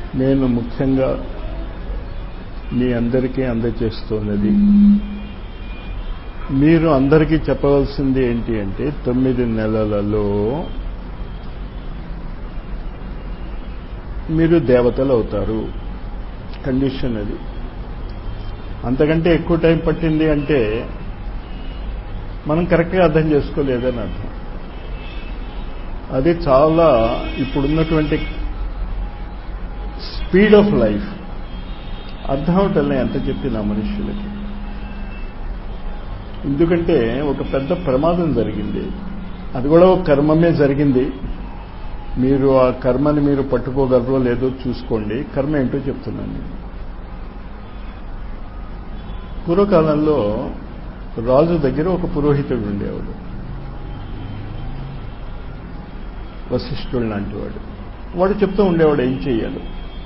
నేను ముఖ్యంగా మీ అందరికీ అందజేస్తున్నది మీరు అందరికీ చెప్పవలసింది ఏంటి అంటే తొమ్మిది నెలలలో మీరు దేవతలు అవుతారు కండిషన్ అది అంతకంటే ఎక్కువ టైం పట్టింది అంటే మనం కరెక్ట్గా అర్థం చేసుకోలేదని అర్థం అది చాలా ఇప్పుడున్నటువంటి స్పీడ్ ఆఫ్ లైఫ్ అర్థం అవటంలే ఎంత చెప్పిన మనుషులకి ఎందుకంటే ఒక పెద్ద ప్రమాదం జరిగింది అది కూడా ఒక కర్మమే జరిగింది మీరు ఆ కర్మని మీరు పట్టుకోగలరో లేదో చూసుకోండి కర్మ ఏంటో చెప్తున్నాను నేను పూర్వకాలంలో రాజు దగ్గర ఒక పురోహితుడు ఉండేవాడు వశిష్ఠుడు లాంటి వాడు వాడు చెప్తూ ఉండేవాడు ఏం చెయ్యాలి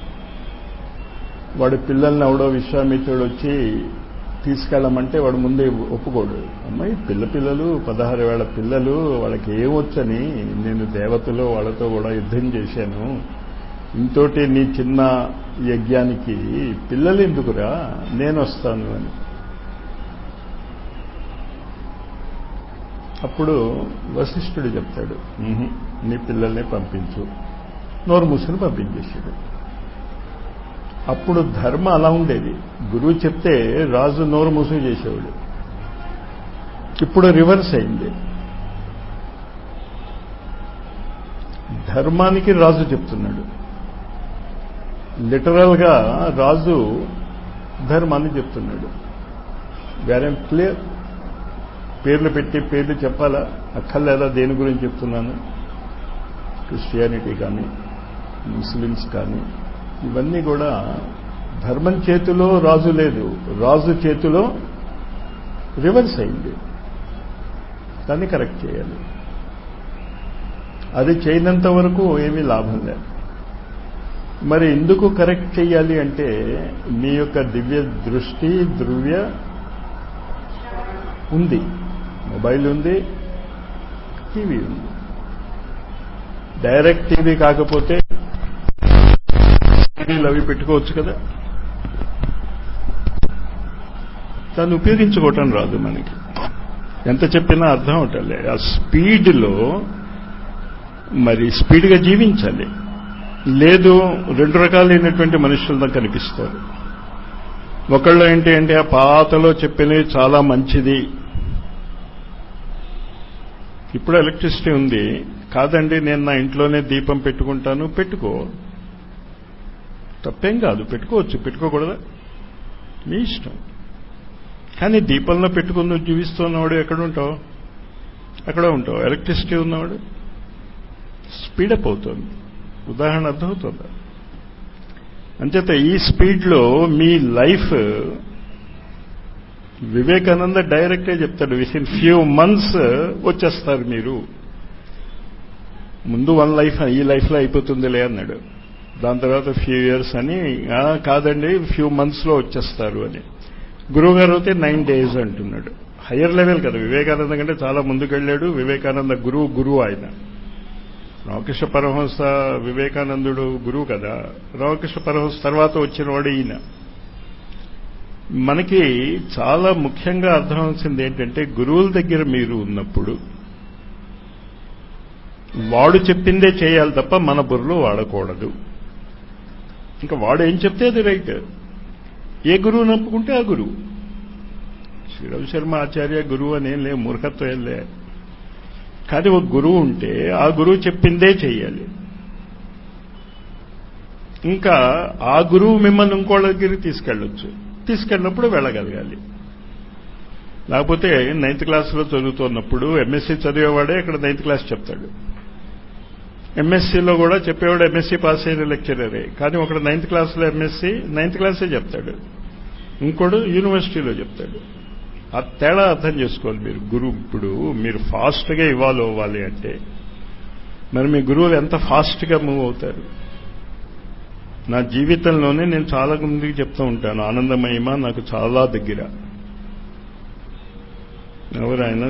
వాడు పిల్లల్ని ఎవడో విశ్వామిత్రుడు వచ్చి తీసుకెళ్ళమంటే వాడు ముందే ఒప్పుకోడు అమ్మాయి పిల్ల పిల్లలు పదహారు వేల పిల్లలు వాళ్ళకి ఏమొచ్చని నేను దేవతలు వాళ్ళతో కూడా యుద్ధం చేశాను ఇంతోటి నీ చిన్న యజ్ఞానికి పిల్లలు ఎందుకురా నేను వస్తాను అని అప్పుడు వశిష్ఠుడు చెప్తాడు నీ పిల్లల్ని పంపించు నోరు మూసుకుని పంపించేసాడు అప్పుడు ధర్మ అలా ఉండేది గురువు చెప్తే రాజు నోరు మూసుకు చేసేవాడు ఇప్పుడు రివర్స్ అయింది ధర్మానికి రాజు చెప్తున్నాడు లిటరల్గా రాజు ధర్మాన్ని చెప్తున్నాడు వేరే క్లియర్ పేర్లు పెట్టి పేర్లు చెప్పాలా అక్కర్లేదా దేని గురించి చెప్తున్నాను క్రిస్టియానిటీ కానీ ముస్లిమ్స్ కానీ ఇవన్నీ కూడా ధర్మం చేతిలో రాజు లేదు రాజు చేతిలో రివర్స్ అయింది దాన్ని కరెక్ట్ చేయాలి అది చేయనంత వరకు ఏమీ లాభం లేదు మరి ఎందుకు కరెక్ట్ చేయాలి అంటే మీ యొక్క దివ్య దృష్టి ద్రవ్య ఉంది మొబైల్ ఉంది టీవీ ఉంది డైరెక్ట్ టీవీ కాకపోతే టీవీలు అవి పెట్టుకోవచ్చు కదా దాన్ని ఉపయోగించుకోవటం రాదు మనకి ఎంత చెప్పినా అర్థం అవటలే ఆ స్పీడ్లో మరి స్పీడ్గా జీవించాలి లేదు రెండు రకాలైనటువంటి మనుషులతో కనిపిస్తారు ఒకళ్ళు ఏంటి అంటే ఆ పాతలో చెప్పినవి చాలా మంచిది ఇప్పుడు ఎలక్ట్రిసిటీ ఉంది కాదండి నేను నా ఇంట్లోనే దీపం పెట్టుకుంటాను పెట్టుకో తప్పేం కాదు పెట్టుకోవచ్చు పెట్టుకోకూడదా మీ ఇష్టం కానీ దీపంలో పెట్టుకుని నువ్వు జీవిస్తున్నవాడు ఎక్కడ ఉంటావు అక్కడ ఉంటావు ఎలక్ట్రిసిటీ ఉన్నవాడు స్పీడప్ అవుతుంది ఉదాహరణ అర్థమవుతుందా అంచేత ఈ స్పీడ్లో మీ లైఫ్ వివేకానంద డైరెక్టే చెప్తాడు విత్ ఇన్ ఫ్యూ మంత్స్ వచ్చేస్తారు మీరు ముందు వన్ లైఫ్ ఈ లైఫ్లో అయిపోతుందిలే అన్నాడు దాని తర్వాత ఫ్యూ ఇయర్స్ అని కాదండి ఫ్యూ మంత్స్లో వచ్చేస్తారు అని గురువు గారు అయితే నైన్ డేస్ అంటున్నాడు హయ్యర్ లెవెల్ కదా వివేకానంద కంటే చాలా ముందుకెళ్ళాడు వివేకానంద గురువు గురువు ఆయన రామకృష్ణ పరమహంస వివేకానందుడు గురువు కదా రామకృష్ణ పరమహంస తర్వాత వచ్చినవాడు ఈయన మనకి చాలా ముఖ్యంగా అర్థమవుతుంది ఏంటంటే గురువుల దగ్గర మీరు ఉన్నప్పుడు వాడు చెప్పిందే చేయాలి తప్ప మన బుర్రలు వాడకూడదు ఇంకా వాడు ఏం చెప్తే అది రైట్ ఏ గురువు నప్పుకుంటే ఆ గురువు శ్రీరామ్ శర్మ ఆచార్య గురువు అనేం లే మూర్ఖత్వం ఏం లే కానీ ఒక గురువు ఉంటే ఆ గురువు చెప్పిందే చెయ్యాలి ఇంకా ఆ గురువు మిమ్మల్ని ఇంకోళ్ళ దగ్గరికి తీసుకెళ్ళొచ్చు తీసుకెళ్ళినప్పుడు వెళ్ళగలగాలి లేకపోతే నైన్త్ క్లాస్లో చదువుతున్నప్పుడు ఎంఎస్సీ చదివేవాడే ఇక్కడ నైన్త్ క్లాస్ చెప్తాడు ఎంఎస్సీలో కూడా చెప్పేవాడు ఎంఎస్సీ పాస్ అయిన లెక్చరరే కానీ ఒకడు నైన్త్ క్లాస్లో ఎంఎస్సీ నైన్త్ క్లాసే చెప్తాడు ఇంకోడు యూనివర్సిటీలో చెప్తాడు ఆ తేడా అర్థం చేసుకోవాలి మీరు గురువు ఇప్పుడు మీరు ఫాస్ట్గా ఇవాల్వ్ అవ్వాలి అంటే మరి మీ గురువులు ఎంత ఫాస్ట్గా మూవ్ అవుతారు నా జీవితంలోనే నేను చాలా మందికి చెప్తూ ఉంటాను ఆనందమయమా నాకు చాలా దగ్గర ఎవరు ఆయన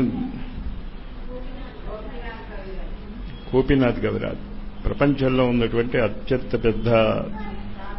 గోపీనాథ్ గవిరాజ్ ప్రపంచంలో ఉన్నటువంటి అత్యంత పెద్ద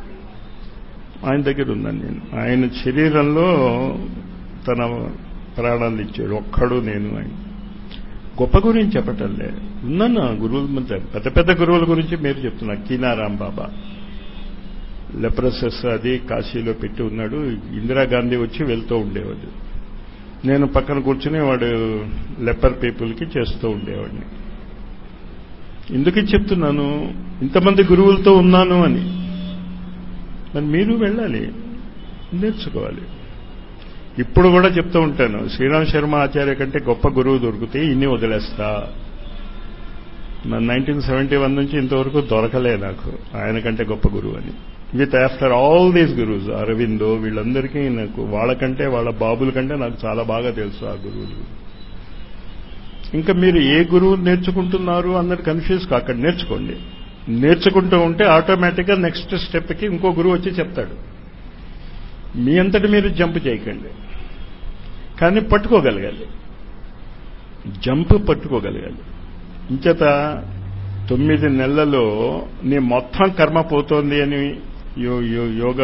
ఆయన దగ్గర ఉన్నాను నేను ఆయన శరీరంలో తన ప్రాణాలు ఇచ్చాడు ఒక్కడు నేను ఆయన గొప్ప గురించి చెప్పటంలే ఉన్నాను గురువుల మధ్య పెద్ద పెద్ద గురువుల గురించి మీరు చెప్తున్నా కీనారాం బాబా లెప్రసెస్ అది కాశీలో పెట్టి ఉన్నాడు ఇందిరాగాంధీ వచ్చి వెళ్తూ ఉండేవాడు నేను పక్కన కూర్చుని వాడు లెపర్ పీపుల్కి చేస్తూ ఉండేవాడిని ఎందుకు చెప్తున్నాను ఇంతమంది గురువులతో ఉన్నాను అని మరి మీరు వెళ్ళాలి నేర్చుకోవాలి ఇప్పుడు కూడా చెప్తూ ఉంటాను శ్రీరామ్ శర్మ ఆచార్య కంటే గొప్ప గురువు దొరికితే ఇన్ని వదిలేస్తా నైన్టీన్ సెవెంటీ వన్ నుంచి ఇంతవరకు దొరకలే నాకు ఆయన కంటే గొప్ప గురువు అని విత్ ఆఫ్టర్ ఆల్ దీస్ గురువుస్ అరవిందో వీళ్ళందరికీ నాకు వాళ్ళకంటే వాళ్ళ బాబుల కంటే నాకు చాలా బాగా తెలుసు ఆ గురువులు ఇంకా మీరు ఏ గురువు నేర్చుకుంటున్నారు అన్నది కన్ఫ్యూజ్ కాకండి నేర్చుకోండి నేర్చుకుంటూ ఉంటే ఆటోమేటిక్గా నెక్స్ట్ స్టెప్కి ఇంకో గురువు వచ్చి చెప్తాడు మీ అంతటి మీరు జంప్ చేయకండి కానీ పట్టుకోగలగాలి జంప్ పట్టుకోగలగాలి ఇంచేత తొమ్మిది నెలలలో నీ మొత్తం కర్మ పోతోంది అని యో యోగ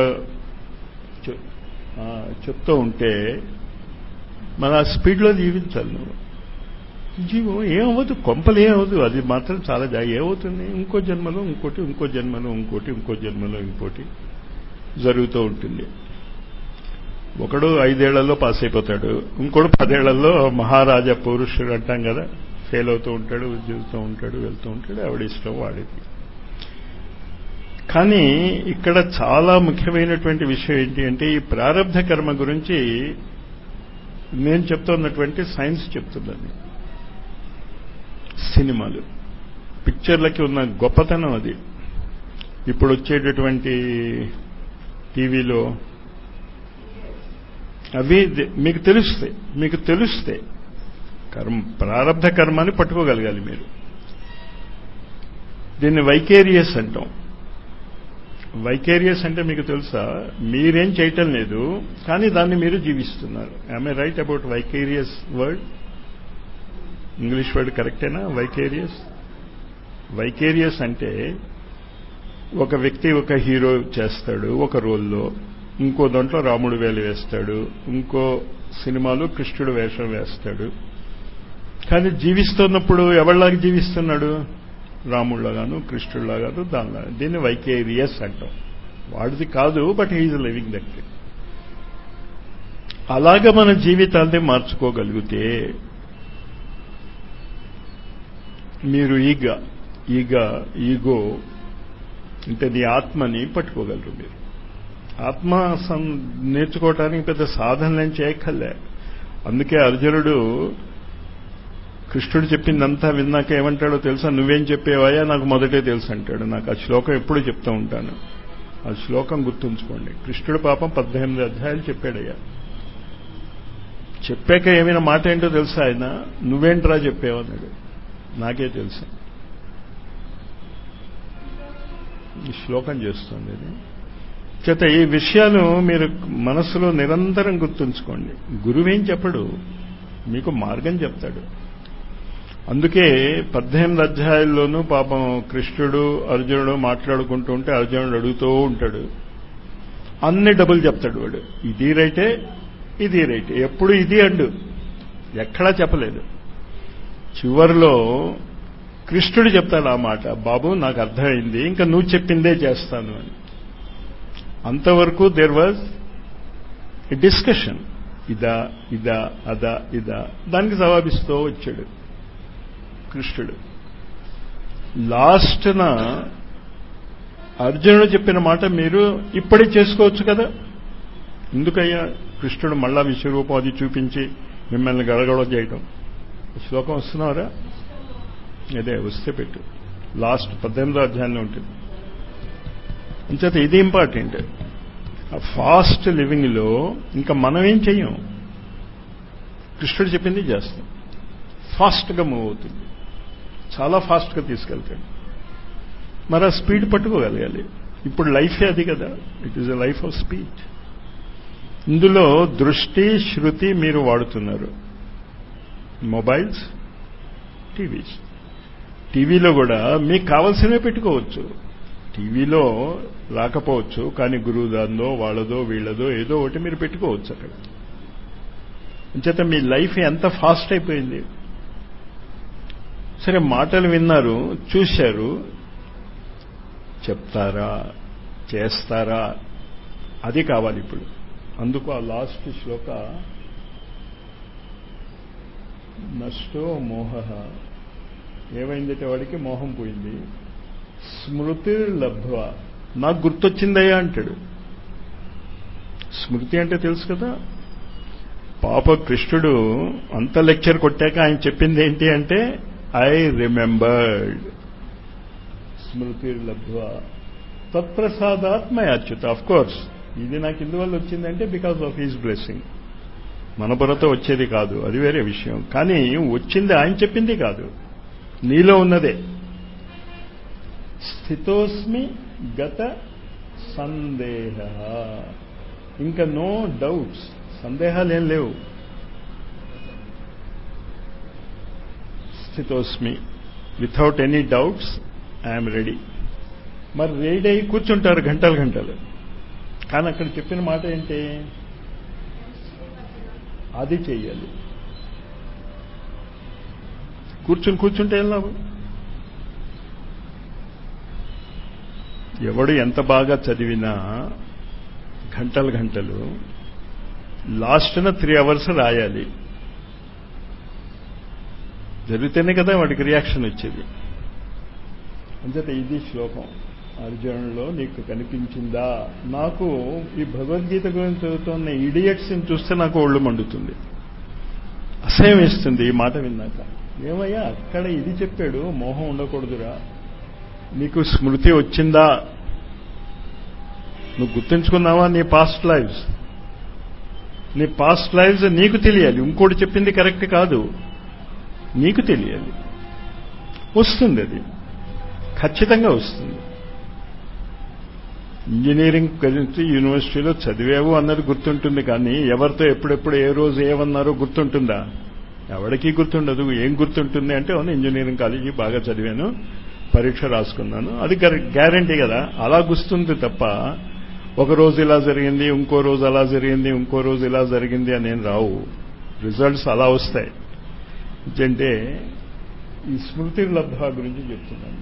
చెప్తూ ఉంటే మన ఆ స్పీడ్లో జీవించాలి నువ్వు జీవం ఏమవ్వదు కొంపలు ఏమవ్వదు అది మాత్రం చాలా జా ఏమవుతుంది ఇంకో జన్మలో ఇంకోటి ఇంకో జన్మలో ఇంకోటి ఇంకో జన్మలో ఇంకోటి జరుగుతూ ఉంటుంది ఒకడు ఐదేళ్లలో పాస్ అయిపోతాడు ఇంకోడు పదేళ్లలో మహారాజా పురుషుడు అంటాం కదా ఫెయిల్ అవుతూ ఉంటాడు జీవితూ ఉంటాడు వెళ్తూ ఉంటాడు ఆవిడ ఇష్టం వాడికి కానీ ఇక్కడ చాలా ముఖ్యమైనటువంటి విషయం ఏంటి అంటే ఈ ప్రారంధ కర్మ గురించి నేను చెప్తున్నటువంటి సైన్స్ చెప్తుందని సినిమాలు పిక్చర్లకి ఉన్న గొప్పతనం అది ఇప్పుడు వచ్చేటటువంటి టీవీలో అవి మీకు తెలుస్తాయి మీకు తెలుస్తాయి కర్మ ప్రారంధ కర్మాన్ని పట్టుకోగలగాలి మీరు దీన్ని వైకేరియస్ అంటాం వైకేరియస్ అంటే మీకు తెలుసా మీరేం చేయటం లేదు కానీ దాన్ని మీరు జీవిస్తున్నారు I write about vicarious word English word కరెక్టేనా వైకేరియస్ వైకేరియస్ అంటే ఒక వ్యక్తి ఒక హీరో చేస్తాడు ఒక రోల్లో ఇంకో దాంట్లో రాముడు వేలు వేస్తాడు ఇంకో సినిమాలో కృష్ణుడు వేషం వేస్తాడు కానీ జీవిస్తున్నప్పుడు ఎవరిలాగా జీవిస్తున్నాడు రాముడిలాగాను కృష్ణుడిలాగాను దానిలా దీన్ని వైకేరియస్ అంటాం వాడిది కాదు బట్ హీఈ్ లివింగ్ దట్ అలాగ మన జీవితాన్ని మార్చుకోగలిగితే మీరు ఈగ ఈగ ఈగో అంటే నీ ఆత్మని పట్టుకోగలరు మీరు ఆత్మ నేర్చుకోవటానికి పెద్ద సాధనలేం చేయక్కర్లే అందుకే అర్జునుడు కృష్ణుడు చెప్పిందంతా విన్నాక ఏమంటాడో తెలుసా నువ్వేం చెప్పేవాయా నాకు మొదటే తెలుసు అంటాడు నాకు ఆ శ్లోకం ఎప్పుడు చెప్తూ ఉంటాను ఆ శ్లోకం గుర్తుంచుకోండి కృష్ణుడు పాపం పద్దెనిమిది అధ్యాయాలు చెప్పాడయ్యా చెప్పాక ఏమైనా మాట ఏంటో తెలుసా ఆయన నువ్వేంట్రా చెప్పేవన్నాడు నాకే తెలుసు ఈ శ్లోకం చేస్తుంది ఇది చేత ఈ విషయాలు మీరు మనసులో నిరంతరం గుర్తుంచుకోండి గురువేం చెప్పడు మీకు మార్గం చెప్తాడు అందుకే పద్దెనిమిది అధ్యాయాల్లోనూ పాపం కృష్ణుడు అర్జునుడు మాట్లాడుకుంటూ ఉంటే అర్జునుడు అడుగుతూ ఉంటాడు అన్ని డబ్బులు చెప్తాడు వాడు ఇది రైటే ఇది రైటే ఎప్పుడు ఇది అండు ఎక్కడా చెప్పలేదు చివరిలో కృష్ణుడు చెప్తాడు ఆ మాట బాబు నాకు అర్థమైంది ఇంకా నువ్వు చెప్పిందే చేస్తాను అని అంతవరకు దేర్ వాజ్ డిస్కషన్ ఇదా ఇదా అదా ఇదా దానికి జవాబిస్తూ వచ్చాడు కృష్ణుడు లాస్ట్న అర్జునుడు చెప్పిన మాట మీరు ఇప్పుడే చేసుకోవచ్చు కదా ఎందుకయ్యా కృష్ణుడు మళ్ళా విశ్వరూపం అది చూపించి మిమ్మల్ని గడగడ చేయటం శ్లోకం వస్తున్నారా అదే వస్తే పెట్టు లాస్ట్ పద్దెనిమిదో అధ్యాయంలో ఉంటుంది అంచేత ఇది ఇంపార్టెంట్ ఆ ఫాస్ట్ లివింగ్లో ఇంకా మనం ఏం చెయ్యం కృష్ణుడు చెప్పింది చేస్తాం ఫాస్ట్గా మూవ్ అవుతుంది చాలా ఫాస్ట్గా తీసుకెళ్తాడు మరి ఆ స్పీడ్ పట్టుకోగలగాలి ఇప్పుడు లైఫే అది కదా it is a life of speed ఇందులో దృష్టి శృతి మీరు వాడుతున్నారు మొబైల్స్ టీవీస్ టీవీలో కూడా మీకు కావాల్సినవి పెట్టుకోవచ్చు టీవీలో రాకపోవచ్చు కానీ గురువు దాందో వాళ్ళదో వీళ్ళదో ఏదో ఒకటి మీరు పెట్టుకోవచ్చు అక్కడ అంచేత మీ లైఫ్ ఎంత ఫాస్ట్ అయిపోయింది సరే మాటలు విన్నారు చూశారు చెప్తారా చేస్తారా అది కావాలి ఇప్పుడు అందుకు ఆ లాస్ట్ శ్లోక నష్టో మోహ ఏమైందంటే వాడికి మోహం పోయింది స్మృతి లబ్ధ్వ నాకు గుర్తొచ్చిందయ్యా అంటాడు స్మృతి అంటే తెలుసు కదా పాప కృష్ణుడు అంత లెక్చర్ కొట్టాక ఆయన చెప్పింది ఏంటి అంటే ఐ రిమెంబర్డ్ స్మృతి లబ్ధ్వ తత్ప్రసాదాత్మయాచ్యుత ఆఫ్ కోర్స్ ఇది నాకు ఇందువల్ల వచ్చిందంటే బికాస్ ఆఫ్ హీస్ బ్లెస్సింగ్ మన బుర్రతో వచ్చేది కాదు అది వేరే విషయం కానీ వచ్చింది ఆయన చెప్పింది కాదు నీలో ఉన్నదే స్థితోస్మి గత సందేహ ఇంకా నో డౌట్స్ సందేహాలు ఏం లేవు స్థితోస్మి without any doubts I'm ready మరి రెడీ అయి కూర్చుంటారు గంటలు గంటలు కానీ అక్కడ చెప్పిన మాట ఏంటి అది చెయ్యాలి కూర్చుని కూర్చుంటే ఏం లాభం ఎవడు ఎంత బాగా చదివినా గంటలు గంటలు లాస్ట్న త్రీ అవర్స్ రాయాలి జరిగితేనే కదా వాడికి రియాక్షన్ వచ్చేది అంచేత ఇది శ్లోకం అర్జునులో నీకు కనిపించిందా నాకు ఈ భగవద్గీత గురించి చదువుతున్న ఇడియట్స్ని చూస్తే నాకు ఒళ్ళు మండుతుంది అసహ్యం వేస్తుంది ఈ మాట విన్నాక ఏమయ్యా అక్కడ ఇది చెప్పాడు మోహం ఉండకూడదురా నీకు స్మృతి వచ్చిందా నువ్వు గుర్తుంచుకున్నావా నీ పాస్ట్ లైఫ్స్ నీ పాస్ట్ లైఫ్స్ నీకు తెలియాలి ఇంకోటి చెప్పింది కరెక్ట్ కాదు నీకు తెలియాలి వస్తుంది అది ఖచ్చితంగా వస్తుంది ఇంజనీరింగ్ గురించి యూనివర్సిటీలో చదివావు అన్నది గుర్తుంటుంది కానీ ఎవరితో ఎప్పుడెప్పుడు ఏ రోజు ఏమన్నారో గుర్తుంటుందా ఎవరికీ గుర్తుండదు ఏం గుర్తుంటుంది అంటే అవును ఇంజనీరింగ్ కాలేజీ బాగా చదివాను పరీక్ష రాసుకున్నాను అది గ్యారంటీ కదా అలా గుర్తుంది తప్ప ఒక రోజు ఇలా జరిగింది ఇంకో రోజు అలా జరిగింది ఇంకో రోజు ఇలా జరిగింది అనేం రావు రిజల్ట్స్ అలా వస్తాయి అంటే ఈ స్మృతి లబ్ధ గురించి చెప్తున్నాను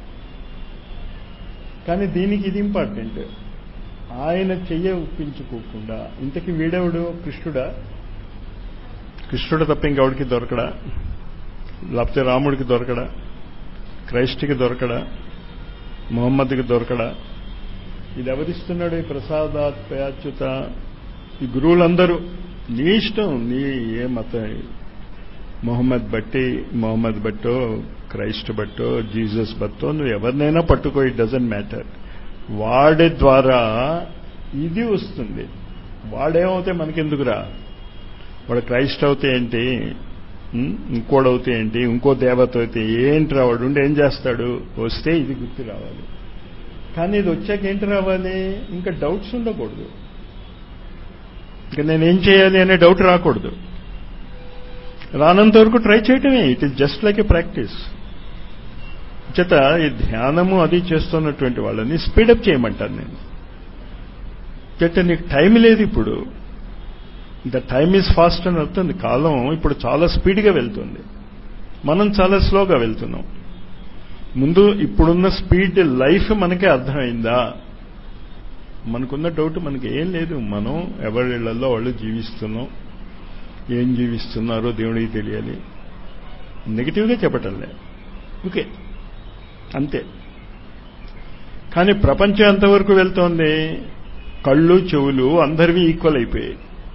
కానీ దీనికి ఇది ఇంపార్టెంట్ ఆయన చెయ్య ఒప్పించుకోకుండా ఇంతకీ వీడెవడు కృష్ణుడా కృష్ణుడు తప్ప ఇంకెవడికి దొరకడా లేకపోతే రాముడికి దొరకడా క్రైస్ట్కి దొరకడా మొహమ్మద్కి దొరకడా ఇది ఎవరిస్తున్నాడు ఈ ప్రసాదాత్పయాచ్యుత ఈ గురువులందరూ నీ ఇష్టం నీ ఏ మత మొహమ్మద్ బట్టి మొహమ్మద్ బట్టో క్రైస్ట్ బట్టో జీసస్ బట్టో నువ్వు ఎవరినైనా పట్టుకో ఇట్ డజంట్ మ్యాటర్ వాడి ద్వారా ఇది వస్తుంది వాడేమవుతే మనకెందుకురా వాడు క్రైస్ట్ అవుతే ఏంటి ఇంకోడవుతే ఏంటి ఇంకో దేవత అయితే ఏంటి రావాడు ఉండి ఏం చేస్తాడు వస్తే ఇది గుర్తు రావాలి కానీ ఇది వచ్చాక ఏంటి రావాలి ఇంకా డౌట్స్ ఉండకూడదు ఇంకా నేనేం చేయాలి అనే డౌట్ రాకూడదు రానంత వరకు ట్రై చేయటమే it is just like a practice చేత ఈ ధ్యానము అది చేస్తున్నటువంటి వాళ్ళని స్పీడప్ చేయమంటాను నేను చేత నీకు టైం లేదు ఇప్పుడు ద టైమ్ ఈజ్ ఫాస్ట్ అని అర్థం కాలం ఇప్పుడు చాలా స్పీడ్గా వెళ్తుంది మనం చాలా స్లోగా వెళ్తున్నాం ముందు ఇప్పుడున్న స్పీడ్ లైఫ్ మనకే అర్థమైందా మనకున్న డౌట్ మనకి ఏం లేదు మనం ఎవరిళ్లలో వాళ్ళు జీవిస్తున్నాం ఏం జీవిస్తున్నారో దేవుడికి తెలియాలి నెగిటివ్గా చెప్పటంలే ఓకే అంతే కానీ ప్రపంచం ఎంతవరకు వెళ్తోంది కళ్ళు చెవులు అందరివి ఈక్వల్ అయిపోయాయి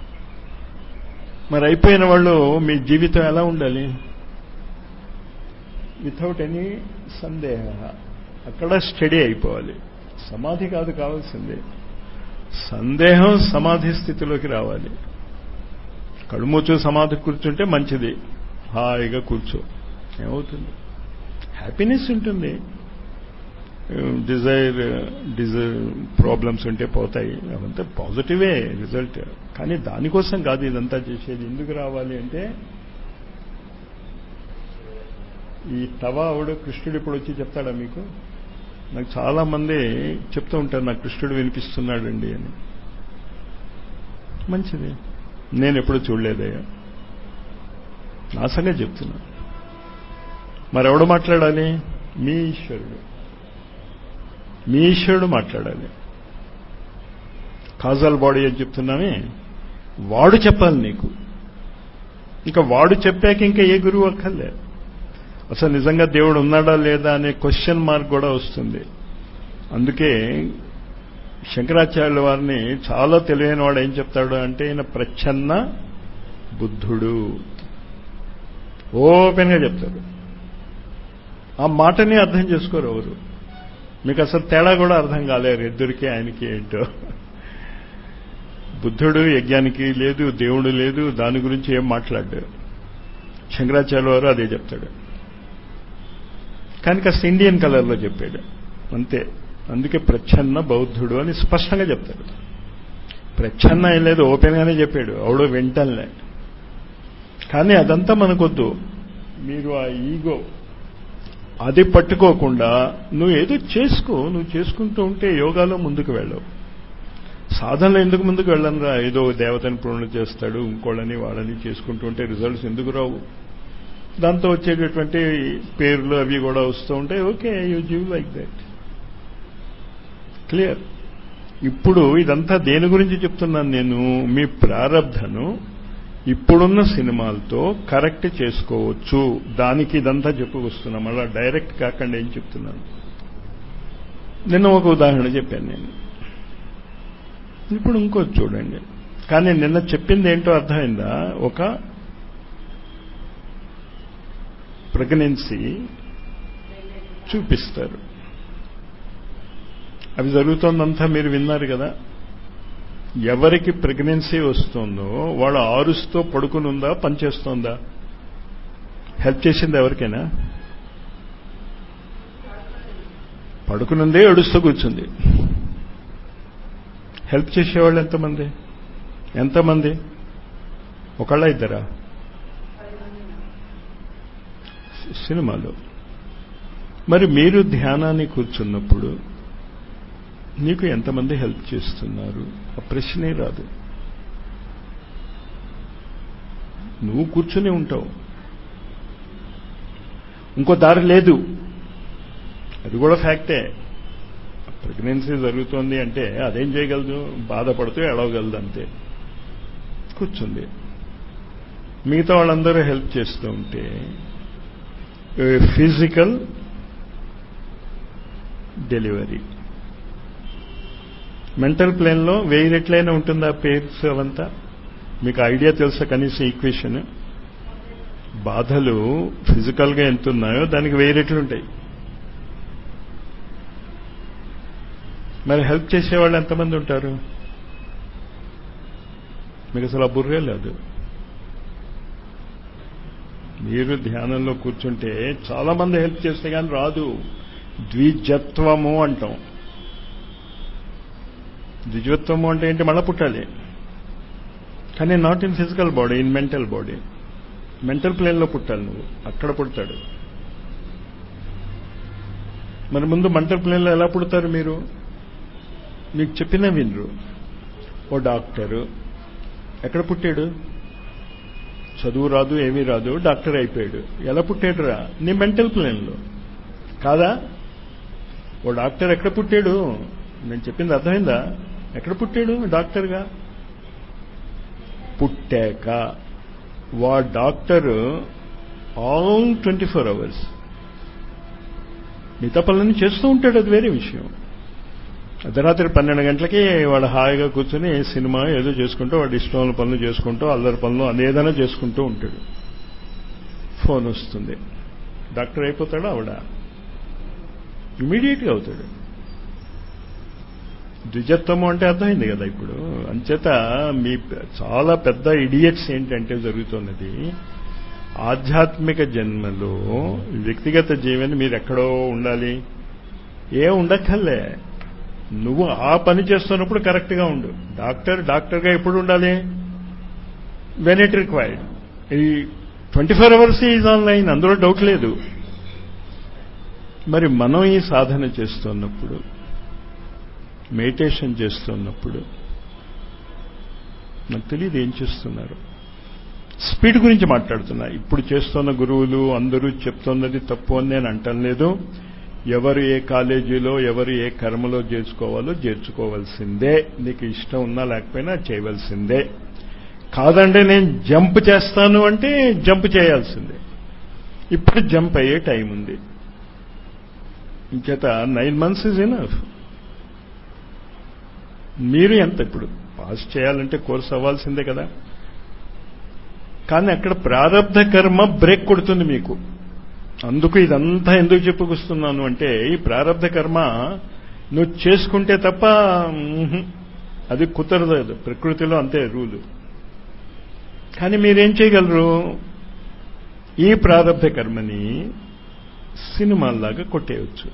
మరి అయిపోయిన వాళ్ళు మీ జీవితం ఎలా ఉండాలి వితౌట్ ఎనీ సందేహ అక్కడ స్టడీ అయిపోవాలి సమాధి కాదు కావాల్సిందే సందేహం సమాధి స్థితిలోకి రావాలి కడుమూచు సమాధి కూర్చుంటే మంచిది హాయిగా కూర్చో ఏమవుతుంది హ్యాపీనెస్ ఉంటుంది డిజైర్ డిజైర్ ప్రాబ్లమ్స్ ఉంటే పోతాయి అవంతా పాజిటివే రిజల్ట్ కానీ దానికోసం కాదు ఇదంతా చేసేది ఎందుకు రావాలి అంటే ఈ తవ ఆవిడ కృష్ణుడు ఇప్పుడు వచ్చి చెప్తాడా మీకు నాకు చాలా మంది చెప్తూ ఉంటారు నాకు కృష్ణుడు వినిపిస్తున్నాడండి అని మంచిది నేను ఎప్పుడు చూడలేదయ్యా నా సంగతి చెప్తున్నా మరెవడు మాట్లాడాలి మీ ఈశ్వరుడు మీ ఈశ్వరుడు మాట్లాడాలి కాజల్ బాడీ అని చెప్తున్నామే వాడు చెప్పాలి నీకు ఇంకా వాడు చెప్పాక ఇంకా ఏ గురువు అక్కర్లే అసలు నిజంగా దేవుడు ఉన్నాడా లేదా అనే క్వశ్చన్ మార్క్ కూడా వస్తుంది అందుకే శంకరాచార్యుల వారిని చాలా తెలివైన వాడు ఏం చెప్తాడు అంటే ఈయన ప్రచ్ఛన్న బుద్ధుడు ఓపెన్గా చెప్తారు ఆ మాటని అర్థం చేసుకోరు ఎవరు మీకు అసలు తేడా కూడా అర్థం కాలేరు ఇద్దరికి ఆయనకి ఏంటో బుద్ధుడు యజ్ఞానికి లేదు దేవుడు లేదు దాని గురించి ఏం మాట్లాడాడు శంకరాచార్య వారు అదే చెప్తాడు కానీ కాస్త ఇండియన్ కలర్లో చెప్పాడు అంతే అందుకే ప్రచ్ఛన్న బౌద్ధుడు అని స్పష్టంగా చెప్తాడు ప్రచ్ఛన్న ఏం లేదు ఓపెన్గానే చెప్పాడు అవడో వెంటనే కానీ అదంతా మనకొద్దు మీరు ఆ ఈగో అది పట్టుకోకుండా నువ్వు ఏదో చేసుకో నువ్వు చేసుకుంటూ ఉంటే యోగాలో ముందుకు వెళ్ళవు సాధనలో ఎందుకు ముందుకు వెళ్ళనురా ఏదో దేవతని పూర్ణ చేస్తాడు ఇంకోళ్ళని వాళ్ళని చేసుకుంటూ ఉంటే రిజల్ట్స్ ఎందుకు రావు దాంతో వచ్చేటటువంటి పేర్లు అవి కూడా వస్తూ ఉంటాయి okay you give like that clear ఇప్పుడు ఇదంతా దేని గురించి చెప్తున్నాను నేను మీ ప్రారంధను ఇప్పుడున్న సినిమాలతో కరెక్ట్ చేసుకోవచ్చు దానికి ఇదంతా చెప్పుకొస్తున్నాం మళ్ళా డైరెక్ట్ కాకుండా ఏం చెప్తున్నాను నిన్న ఒక ఉదాహరణ చెప్పాను నేను ఇప్పుడు ఇంకోటి చూడండి కానీ నిన్న చెప్పింది ఏంటో అర్థమైందా ఒక ప్రెగ్నెన్సీ చూపిస్తారు అవి జరుగుతోందంతా మీరు విన్నారు కదా ఎవరికి ప్రెగ్నెన్సీ వస్తుందో వాళ్ళ ఆరుస్తో పడుకుని ఉందా పనిచేస్తోందా హెల్ప్ చేసింది ఎవరికైనా పడుకునుందే ఏడుస్తూ కూర్చుంది హెల్ప్ చేసేవాళ్ళు ఎంతమంది ఎంతమంది ఒకళ్ళ ఇద్దరా సినిమాలో మరి మీరు ధ్యానాన్ని కూర్చున్నప్పుడు నీకు ఎంతమంది హెల్ప్ చేస్తున్నారు ఆ ప్రశ్నే రాదు నువ్వు కూర్చుని ఉంటావు ఇంకో దారి లేదు అది కూడా ఫ్యాక్టే ప్రెగ్నెన్సీ జరుగుతోంది అంటే అదేం చేయగలదు బాధపడుతూ ఎడవగలదు అంతే కూర్చుంది మిగతా వాళ్ళందరూ హెల్ప్ చేస్తూ ఉంటే ఫిజికల్ డెలివరీ మెంటల్ ప్లేన్లో వెయ్యి రెట్లైనా ఉంటుందా పేర్స్ అవంతా మీకు ఐడియా తెలుసా కనీసం ఈక్వేషన్ బాధలు ఫిజికల్గా ఎంత ఉన్నాయో దానికి వెయ్యి రెట్లు ఉంటాయి మరి హెల్ప్ చేసేవాళ్ళు ఎంతమంది ఉంటారు మీకు అసలు ఆ బుర్రే లేదు మీరు ధ్యానంలో కూర్చుంటే చాలా మంది హెల్ప్ చేస్తే కానీ రాదు ద్విజత్వము అంటాం ద్విజత్వము అంటే ఏంటి మళ్ళా పుట్టాలి కానీ not in physical body in mental body mental ప్లేన్లో పుట్టాలి నువ్వు అక్కడ పుడతాడు మరి ముందు మెంటల్ ప్లేన్లో ఎలా పుడతారు మీరు మీకు చెప్పిన వినరు ఓ డాక్టరు ఎక్కడ పుట్టాడు చదువు రాదు ఏమీ రాదు డాక్టర్ అయిపోయాడు ఎలా పుట్టాడురా నీ మెంటల్ ప్లేన్లో కాదా ఓ డాక్టర్ ఎక్కడ పుట్టాడు నేను చెప్పింది అర్థమైందా ఎక్కడ పుట్టాడు డాక్టర్గా పుట్టాక వా doctor all twenty four hours మిగతా పనులన్నీ చేస్తూ ఉంటాడు అది వేరే విషయం అర్ధరాత్రి పన్నెండు గంటలకి వాడు హాయిగా కూర్చొని సినిమా ఏదో చేసుకుంటూ వాడు ఇష్టమైన పనులు చేసుకుంటూ అల్లరి పనులు అదేదైనా చేసుకుంటూ ఉంటాడు ఫోన్ వస్తుంది డాక్టర్ అయిపోతాడా ఆవిడ ఇమీడియట్గా అవుతాడు ద్విజత్వము అంటే అర్థమైంది కదా ఇప్పుడు అంచేత మీ చాలా పెద్ద ఇడియట్స్ ఏంటంటే జరుగుతున్నది ఆధ్యాత్మిక జన్మలో వ్యక్తిగత జీవని మీరు ఎక్కడో ఉండాలి ఏ ఉండక్కర్లే నువ్వు ఆ పని చేస్తున్నప్పుడు కరెక్ట్గా ఉండు డాక్టర్ డాక్టర్గా ఎప్పుడు ఉండాలి వెన్ ఇట్ రిక్వైర్డ్ ఈ twenty four hours is online అందులో డౌట్ లేదు మరి మనం ఈ సాధన చేస్తున్నప్పుడు మెడిటేషన్ చేస్తున్నప్పుడు నాకు తెలియదు ఏం చేస్తున్నారు స్పీడ్ గురించి మాట్లాడుతున్నా ఇప్పుడు చేస్తున్న గురువులు అందరూ చెప్తున్నది తప్పు అని నేను అంటం లేదు ఎవరు ఏ కాలేజీలో ఎవరు ఏ కర్మలో చేర్చుకోవాలో చేర్చుకోవాల్సిందే నీకు ఇష్టం ఉన్నా లేకపోయినా చేయవలసిందే కాదంటే నేను జంప్ చేస్తాను అంటే జంప్ చేయాల్సిందే ఇప్పుడు జంప్ అయ్యే టైం ఉంది ఇంకేత నైన్ మంత్స్ ఇస్ ఇనఫ్ మీరు ఎంత ఇప్పుడు పాస్ చేయాలంటే కోర్స్ అవ్వాల్సిందే కదా కానీ అక్కడ ప్రారంధ కర్మ బ్రేక్ కొడుతుంది మీకు అందుకు ఇదంతా ఎందుకు చెప్పుకొస్తున్నాను అంటే ఈ ప్రారంధ కర్మ నువ్వు చేసుకుంటే తప్ప అది కుదరదు ప్రకృతిలో అంతే రూలు కానీ మీరేం చేయగలరు ఈ ప్రారంధ కర్మని సినిమాల్లాగా కొట్టేయచ్చు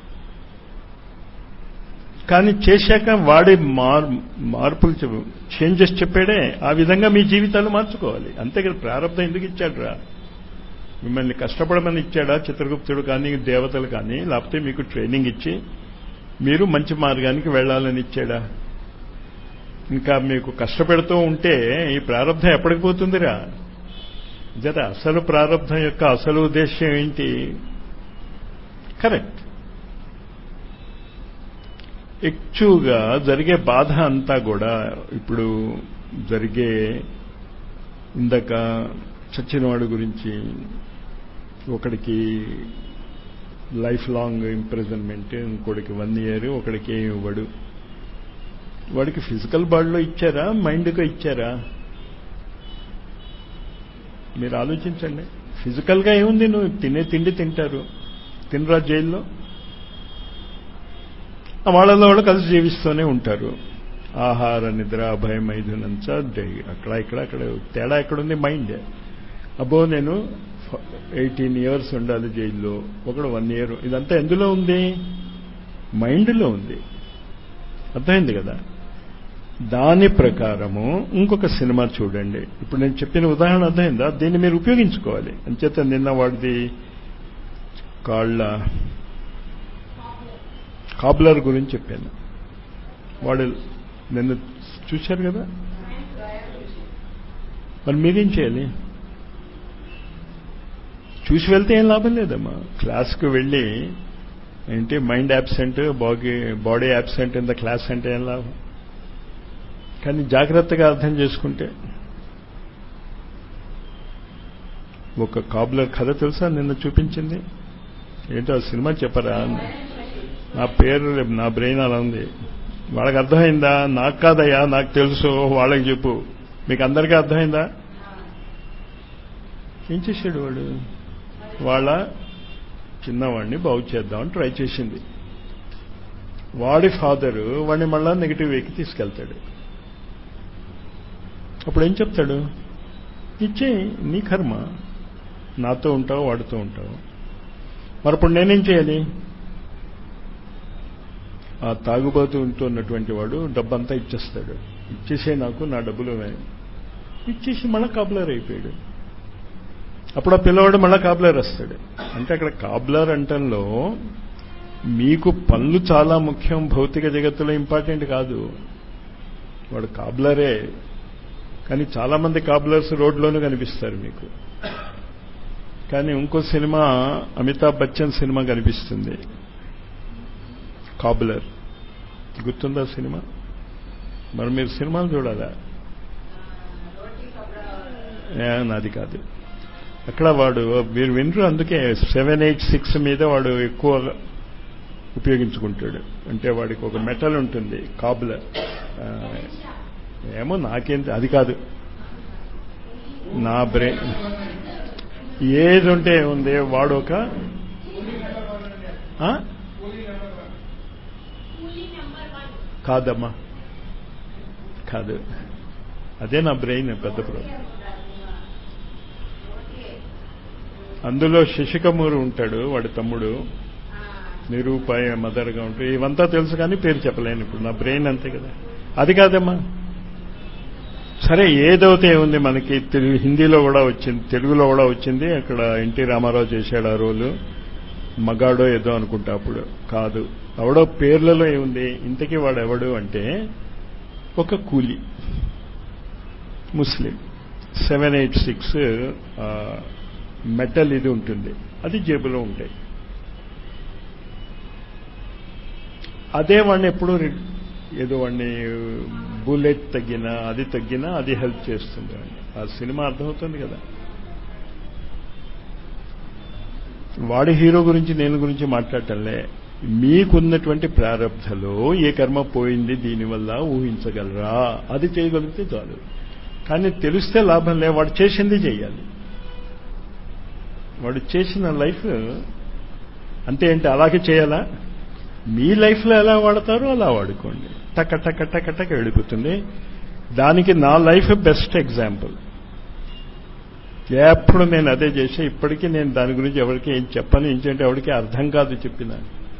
కానీ చేశాక వాడి మార్ మార్పులు చేంజెస్ చెప్పాడే ఆ విధంగా మీ జీవితాలు మార్చుకోవాలి అంతే కదా ప్రారంభం ఎందుకు ఇచ్చాడురా మిమ్మల్ని కష్టపడమని ఇచ్చాడా చిత్రగుప్తుడు కానీ దేవతలు కానీ లేకపోతే మీకు ట్రైనింగ్ ఇచ్చి మీరు మంచి మార్గానికి వెళ్లాలని ఇచ్చాడా ఇంకా మీకు కష్టపెడుతూ ఉంటే ఈ ప్రారంభం ఎప్పటికి పోతుందిరా జత అసలు ప్రారంభం యొక్క అసలు ఉద్దేశ్యం ఏంటి కరెక్ట్ ఎక్కువగా జరిగే బాధ అంతా కూడా ఇప్పుడు జరిగే ఇందాక చచ్చినవాడు గురించి ఒకడికి లైఫ్ లాంగ్ ఇంప్రిజన్మెంట్ ఇంకోటికి వన్ ఇయర్ ఒకడికి ఏమి ఇవ్వడు వాడికి ఫిజికల్ బాడీలో ఇచ్చారా మైండ్గా ఇచ్చారా మీరు ఆలోచించండి ఫిజికల్గా ఏముంది నువ్వు తినే తిండి తింటారు తినరా జైల్లో వాళ్ళలో వాళ్ళు కలిసి జీవిస్తూనే ఉంటారు ఆహార నిద్ర భయం ఐదునంచ అక్కడ ఇక్కడ అక్కడ తేడా ఎక్కడుంది మైండ్ అబ్బో నేను ఎయిటీన్ ఇయర్స్ ఉండాలి జైల్లో ఒకడు వన్ ఇయర్ ఇదంతా ఎందులో ఉంది మైండ్లో ఉంది అర్థమైంది కదా దాని ప్రకారము ఇంకొక సినిమా చూడండి ఇప్పుడు నేను చెప్పిన ఉదాహరణ అర్థమైందా దీన్ని మీరు ఉపయోగించుకోవాలి అంచేత నిన్న వాడిది కాళ్ళ కాబ్లర్ గురించి చెప్పాను వాడు నిన్న చూశారు కదా మరి మీరేం చేయాలి చూసి వెళ్తే ఏం లాభం లేదమ్మా క్లాస్కి వెళ్ళి ఏంటి mind absent body body absent in the class అంటే ఏం లాభం కానీ జాగ్రత్తగా అర్థం చేసుకుంటే ఒక కాబ్లర్ కథ తెలుసా నిన్న చూపించింది ఏంటో ఆ సినిమా చెప్పరా నా పేరు నా బ్రెయిన్ అలా ఉంది వాళ్ళకి అర్థమైందా నాకు కాదయ్యా నాకు తెలుసు వాళ్ళకి చెప్పు మీకు అందరికీ అర్థమైందా ఏం చేశాడు వాడు వాళ్ళ చిన్నవాడిని బాగు చేద్దామని ట్రై చేసింది వాడి ఫాదరు వాడిని మళ్ళా నెగిటివ్ వేకి తీసుకెళ్తాడు అప్పుడు ఏం చెప్తాడు ఇచ్చే నీ కర్మ నాతో ఉంటావు వాడితో ఉంటావు మరి ఇప్పుడు నేనేం చేయాలి ఆ తాగుబోతు ఉంటున్నటువంటి వాడు డబ్బంతా ఇచ్చేస్తాడు ఇచ్చేసే నాకు నా డబ్బులు ఇచ్చేసి మళ్ళా కాపులర్ అయిపోయాడు అప్పుడు ఆ పిల్లవాడు మళ్ళా కాబ్లర్ వస్తాడు అంటే అక్కడ కాబ్లర్ అంటంలో మీకు పనులు చాలా ముఖ్యం భౌతిక జగత్తులో ఇంపార్టెంట్ కాదు వాడు కాబ్లరే కానీ చాలా మంది కాబ్లర్స్ రోడ్లోనూ కనిపిస్తారు మీకు కానీ ఇంకో సినిమా అమితాబ్ బచ్చన్ సినిమా కనిపిస్తుంది కాబ్లర్ గుర్తుందా సినిమా మరి మీరు సినిమాలు చూడాలా నాది కాదు అక్కడ వాడు మీరు వినరు అందుకే సెవెన్ ఎయిట్ సిక్స్ మీద వాడు ఎక్కువ ఉపయోగించుకుంటాడు అంటే వాడికి ఒక మెటల్ ఉంటుంది కాబ్లర్ ఏమో నాకేం అది కాదు నా బ్రెయిన్ ఏది ఉంటే ఉంది వాడు ఒక కాదమ్మా కాదు అదే నా బ్రెయిన్ పెద్ద ప్రాబ్లం అందులో శశికమూరు ఉంటాడు వాడి తమ్ముడు నిరూపాయ మదర్గా ఉంటాడు ఇవంతా తెలుసు కానీ పేరు చెప్పలేను ఇప్పుడు నా బ్రెయిన్ అంతే కదా అది కాదమ్మా సరే ఏదైతే ఉంది మనకి తెలుగు హిందీలో కూడా వచ్చింది తెలుగులో కూడా వచ్చింది అక్కడ ఎన్టీ రామారావు చేశాడు ఆ రోలు మగాడో ఏదో అనుకుంటా అప్పుడు కాదు ఎవడో పేర్లలో ఏముంది ఇంతకీ వాడు ఎవడు అంటే ఒక కూలి Muslim seven eight six metal ఇది ఉంటుంది అది జేబులో ఉంటాయి అదే వాడిని ఎప్పుడు ఏదో వాడిని బుల్లెట్ తగ్గినా అది తగ్గినా అది హెల్ప్ చేస్తుంది వాడిని ఆ సినిమా అర్థమవుతుంది కదా వాడి హీరో గురించి నేను గురించి మాట్లాడటంలే మీకున్నటువంటి ప్రారంధలో ఏ కర్మ పోయింది దీనివల్ల ఊహించగలరా అది చేయగలిగితే చాలు కానీ తెలిస్తే లాభం లే వాడు చేసింది చెయ్యాలి వాడు చేసిన లైఫ్ అంతే ఏంటి అలాగే చేయాలా మీ లైఫ్లో ఎలా వాడతారో అలా వాడుకోండి టక్క టక్క టక్క టక్క వెళ్ళిపోతుంది దానికి నా లైఫ్ బెస్ట్ ఎగ్జాంపుల్ ఎప్పుడు నేను అదే చేసా ఇప్పటికీ నేను దాని గురించి ఎవరికి ఏం చెప్పను ఏంటంటే ఎవరికి అర్థం కాదు చెప్పిన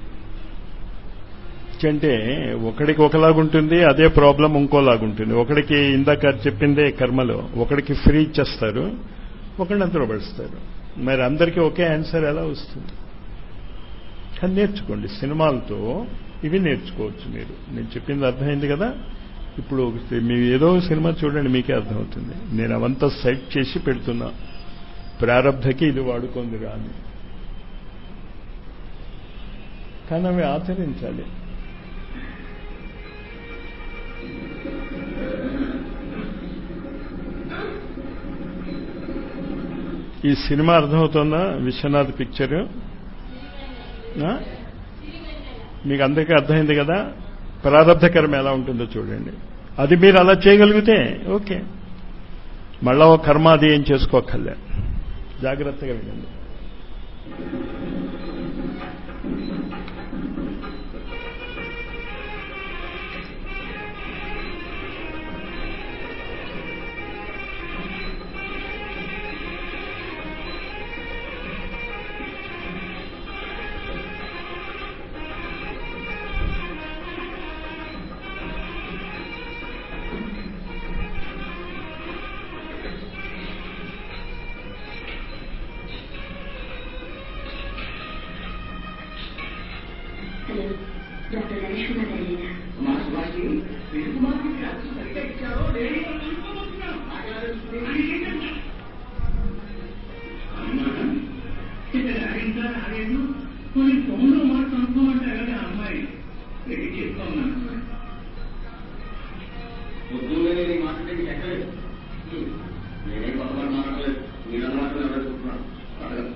అంటే ఒకడికి ఒకలాగుంటుంది అదే ప్రాబ్లం ఇంకోలాగుంటుంది ఒకడికి ఇందాక చెప్పిందే కర్మలో ఒకడికి ఫ్రీ ఇచ్చేస్తారు ఒకడిని అందరూ పడుస్తారు మరి అందరికీ ఒకే ఆన్సర్ ఎలా వస్తుంది కానీ నేర్చుకోండి సినిమాలతో ఇవి నేర్చుకోవచ్చు మీరు నేను చెప్పింది అర్థమైంది కదా ఇప్పుడు మీరు ఏదో సినిమా చూడండి మీకే అర్థమవుతుంది నేను అవంతా సెట్ చేసి పెడుతున్నా ప్రారంధకి ఇది వాడుకుందిరా అని కానీ అవి ఆచరించాలి ఈ సినిమా అర్థమవుతుందా విశ్వనాథ్ పిక్చర్ మీకు అందరికీ అర్థమైంది కదా ప్రారంధకరం ఎలా ఉంటుందో చూడండి అది మీరు అలా చేయగలిగితే ఓకే మళ్ళా ఒక కర్మ అది ఏం చేసుకోకర్లే జాగ్రత్తగా వినండి హలో డాక్టర్ గణేష్ కుమార్ గారేనా మా సుభాషి మీరు కుమార్కి డ్రగ్స్ సరిగ్గా ఇచ్చారో లేదో తెలుసుకోబోతున్నాం. అమ్మా, ఇక్కడ అడిగిందా రాలేదు కొన్ని ఫోన్లో మాట కనుక్కోమంటారు కదా ఆ అమ్మాయి రెడీ చేసుకోమన్నా పొద్దున్నే నేను ఈ మాట నీకు ఎక్కలేదు నేనే కొత్త మాట మాట్లాడలేదు మీరు అన్నమాట నిలబెట్టుకుంటున్నాను అడగదు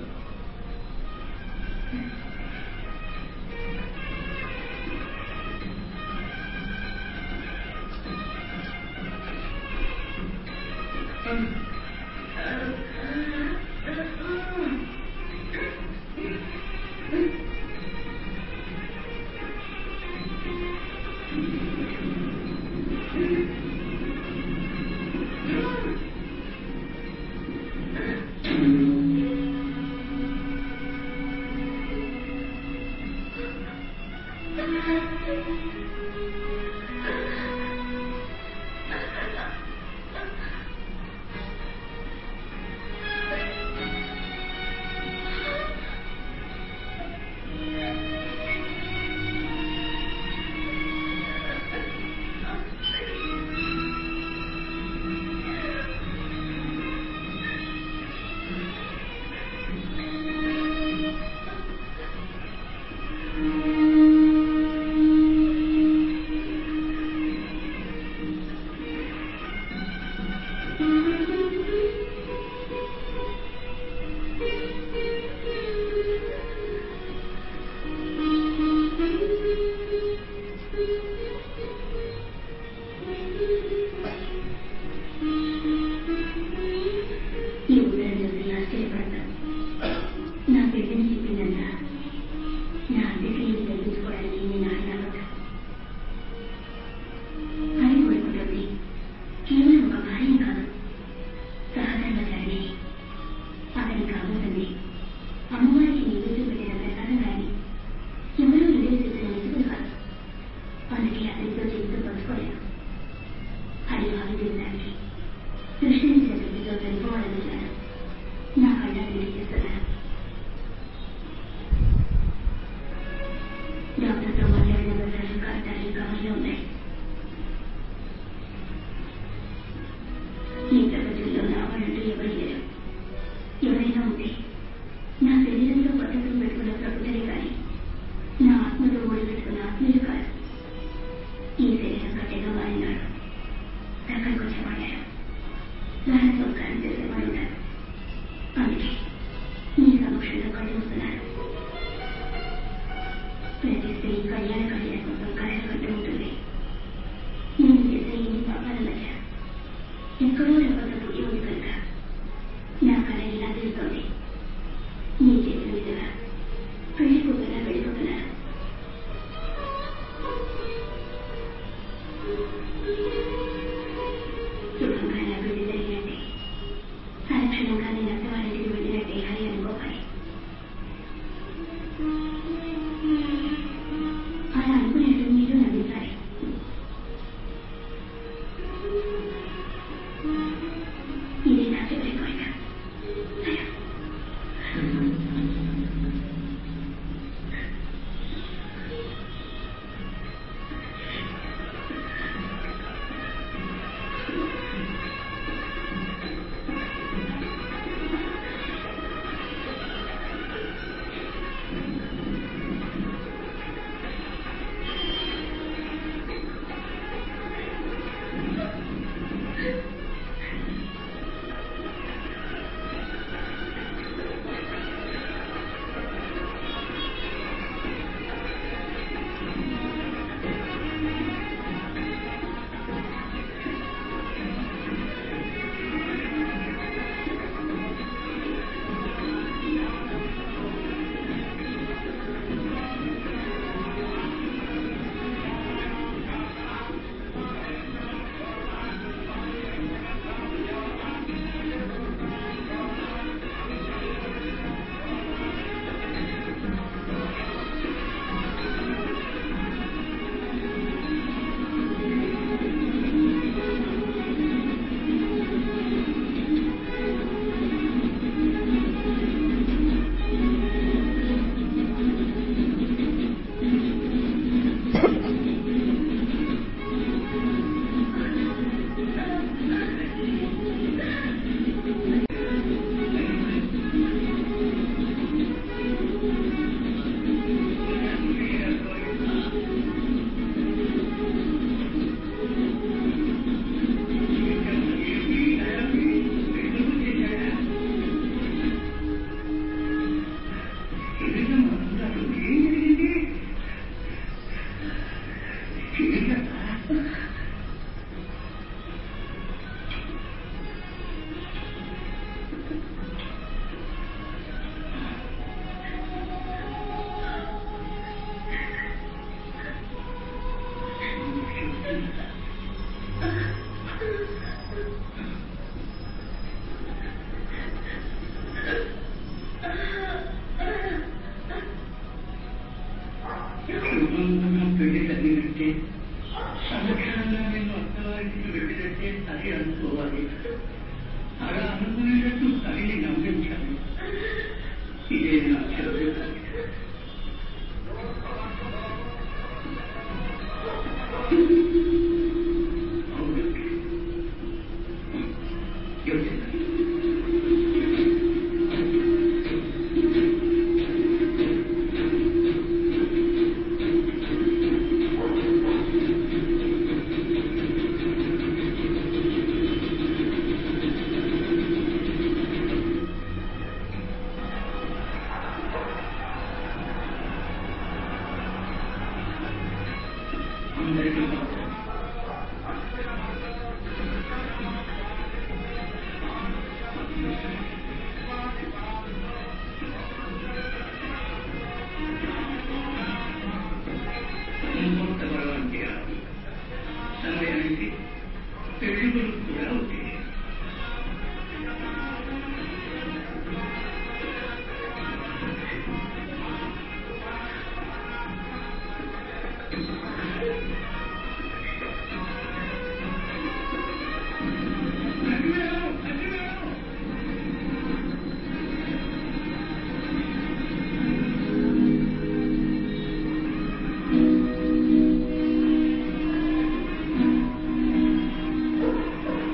ఈ శరీరం కట్టెగా మారినాడు దగ్గరకు వచ్చేవాడాడు నాన్న సంస్కారం చేసేవాడున్నాడు అందుకే నీ సమక్షంలో కళ్ళు వస్తున్నాడు ప్రతి స్త్రీ కళ్యాణ కళ్యాణ కోసం కళలు కట్టు ఉంటుంది నేను చేసే ఈ పాపాల మధ్య ఎక్కడో లేకపోతే పుట్టి ఉంది కనుక నా కళ ఇలా తెలుస్తోంది నీ చేసిన విధంగా పెళ్లి కూతురుగా వెళ్ళిపోతున్నాను సుఖంగా నా పెళ్లి జరిగినట్టే సరక్షణంగా నేను అత్తవారింటికి వెళ్ళినట్టే హరి అనుకోవాలి అలా అనుకునేట్టు మీరు నమ్మించాలి ఇది నా చివరి కోరిక కుటుంబంగా పెళ్లి జరిగినట్టే సంరక్షణగా నేను అత్తవారికి వెళ్ళినట్టే అది అనుకోవాలి అలా అనుకునేటట్టు హరిని నమ్మించాలి ఇదే నా చివరి కోరిక. అవును. యోచన. అందరికీ నమస్కారం. ఇంకొంత బలవంతి సమయానికి పెళ్లిగులు కూడా ఉంది ఆ